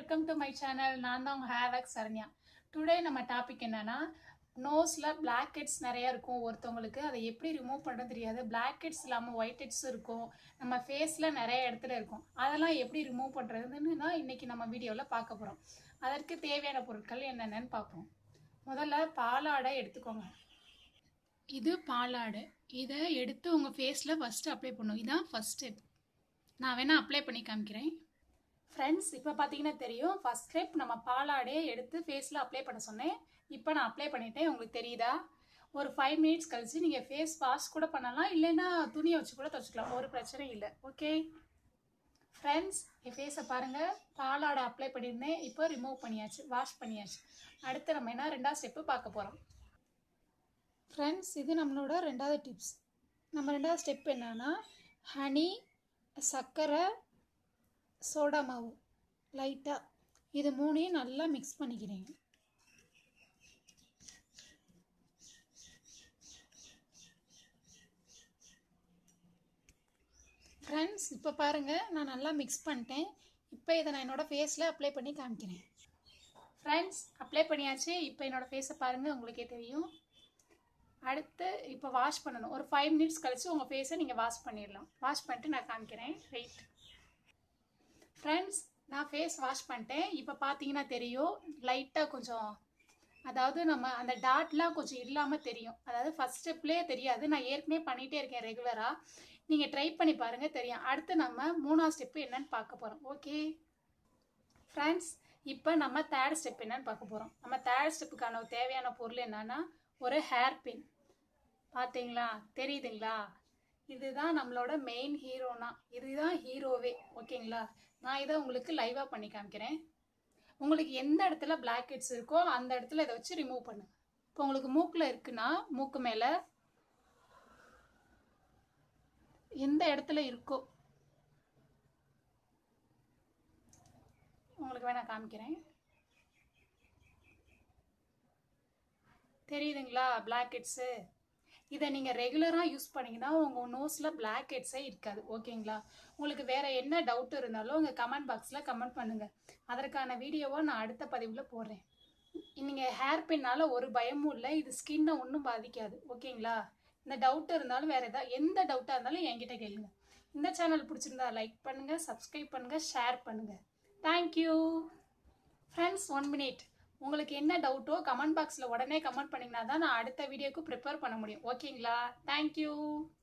welcome to my channel நான் தான் உங்கள் ஹேர் வேக் சரண்யா டுடே நம்ம டாபிக் என்னன்னா நோஸில் பிளாக் ஹெட்ஸ் நிறையா இருக்கும் ஒருத்தவங்களுக்கு அதை எப்படி ரிமூவ் பண்ணுறது தெரியாது பிளாக் ஹெட்ஸ் இல்லாமல் ஒயிட் ஹெட்ஸ் இருக்கும் நம்ம ஃபேஸில் நிறைய இடத்துல இருக்கும் அதெல்லாம் எப்படி ரிமூவ் பண்ணுறதுன்னு தான் இன்றைக்கி நம்ம வீடியோவில் பார்க்க போகிறோம் அதற்கு தேவையான பொருட்கள் என்னென்னன்னு பார்ப்போம் முதல்ல பாலாடை எடுத்துக்கோங்க இது பாலாடை இதை எடுத்து உங்கள் ஃபேஸில் ஃபஸ்ட்டு அப்ளை பண்ணும் இதான் ஃபஸ்ட் ஸ்டெப் நான் வேணால் அப்ளை பண்ணி காமிக்கிறேன் ஃப்ரெண்ட்ஸ் இப்போ பார்த்தீங்கன்னா தெரியும் ஃபஸ்ட் ஸ்டெப் நம்ம பாலாடையே எடுத்து ஃபேஸில் அப்ளை பண்ண சொன்னேன் இப்போ நான் அப்ளை பண்ணிட்டேன் உங்களுக்கு தெரியுதா ஒரு ஃபைவ் மினிட்ஸ் கழிச்சு நீங்கள் ஃபேஸ் வாஷ் கூட பண்ணலாம் இல்லைன்னா துணியை வச்சு கூட துவச்சிக்கலாம் ஒரு பிரச்சனையும் இல்லை ஓகே ஃப்ரெண்ட்ஸ் என் ஃபேஸை பாருங்கள் பாலாடை அப்ளை பண்ணியிருந்தேன் இப்போ ரிமூவ் பண்ணியாச்சு வாஷ் பண்ணியாச்சு அடுத்து நம்ம என்ன ரெண்டாவது ஸ்டெப்பு பார்க்க போகிறோம் ஃப்ரெண்ட்ஸ் இது நம்மளோட ரெண்டாவது டிப்ஸ் நம்ம ரெண்டாவது ஸ்டெப் என்னன்னா ஹனி சர்க்கரை சோடா மாவு லைட்டாக இது மூணையும் நல்லா மிக்ஸ் பண்ணிக்கிறீங்க ஃப்ரெண்ட்ஸ் இப்போ பாருங்கள் நான் நல்லா மிக்ஸ் பண்ணிட்டேன் இப்போ இதை நான் என்னோடய ஃபேஸில் அப்ளை பண்ணி காமிக்கிறேன் ஃப்ரெண்ட்ஸ் அப்ளை பண்ணியாச்சு இப்போ என்னோடய ஃபேஸை பாருங்கள் உங்களுக்கே தெரியும் அடுத்து இப்போ வாஷ் பண்ணணும் ஒரு ஃபைவ் மினிட்ஸ் கழிச்சு உங்கள் ஃபேஸை நீங்கள் வாஷ் பண்ணிடலாம் வாஷ் பண்ணிட்டு நான் காமிக்கிறேன் ரைட் ஃப்ரெண்ட்ஸ் நான் ஃபேஸ் வாஷ் பண்ணிட்டேன் இப்போ பார்த்தீங்கன்னா தெரியும் லைட்டாக கொஞ்சம் அதாவது நம்ம அந்த டாட்லாம் கொஞ்சம் இல்லாமல் தெரியும் அதாவது ஃபஸ்ட் ஸ்டெப்லேயே தெரியாது நான் ஏற்கனவே பண்ணிகிட்டே இருக்கேன் ரெகுலராக நீங்கள் ட்ரை பண்ணி பாருங்கள் தெரியும் அடுத்து நம்ம மூணாவது ஸ்டெப்பு என்னன்னு பார்க்க போகிறோம் ஓகே ஃப்ரெண்ட்ஸ் இப்போ நம்ம தேர்ட் ஸ்டெப் என்னன்னு பார்க்க போகிறோம் நம்ம தேர்ட் ஸ்டெப்புக்கான தேவையான பொருள் என்னன்னா ஒரு ஹேர் பின் பார்த்தீங்களா தெரியுதுங்களா இதுதான் நம்மளோட மெயின் ஹீரோனா இதுதான் ஹீரோவே ஓகேங்களா நான் இதை உங்களுக்கு லைவாக பண்ணி காமிக்கிறேன் உங்களுக்கு எந்த இடத்துல பிளாக் ஹெட்ஸ் இருக்கோ அந்த இடத்துல இதை வச்சு ரிமூவ் பண்ணுங்க இப்போ உங்களுக்கு மூக்கில் இருக்குன்னா மூக்கு மேலே எந்த இடத்துல இருக்கோ உங்களுக்கு வேணா காமிக்கிறேன் தெரியுதுங்களா பிளாக் ஹெட்ஸு இதை நீங்கள் ரெகுலராக யூஸ் பண்ணிங்கன்னா உங்கள் நோஸில் பிளாக் ஹெட்ஸே இருக்காது ஓகேங்களா உங்களுக்கு வேறு என்ன டவுட் இருந்தாலும் உங்கள் கமெண்ட் பாக்ஸில் கமெண்ட் பண்ணுங்கள் அதற்கான வீடியோவை நான் அடுத்த பதிவில் போடுறேன் நீங்கள் ஹேர் பின்னால் ஒரு பயமும் இல்லை இது ஸ்கின்னை ஒன்றும் பாதிக்காது ஓகேங்களா இந்த டவுட் இருந்தாலும் வேறு எதாவது எந்த டவுட்டாக இருந்தாலும் என்கிட்ட கேளுங்க இந்த சேனல் பிடிச்சிருந்தா லைக் பண்ணுங்கள் சப்ஸ்கிரைப் பண்ணுங்கள் ஷேர் பண்ணுங்கள் தேங்க்யூ ஃப்ரெண்ட்ஸ் ஒன் மினிட் உங்களுக்கு என்ன டவுட்டோ கமெண்ட் பாக்ஸில் உடனே கமெண்ட் பண்ணிங்கன்னா தான் நான் அடுத்த வீடியோக்கு ப்ரிப்பேர் பண்ண முடியும் ஓகேங்களா தேங்க்யூ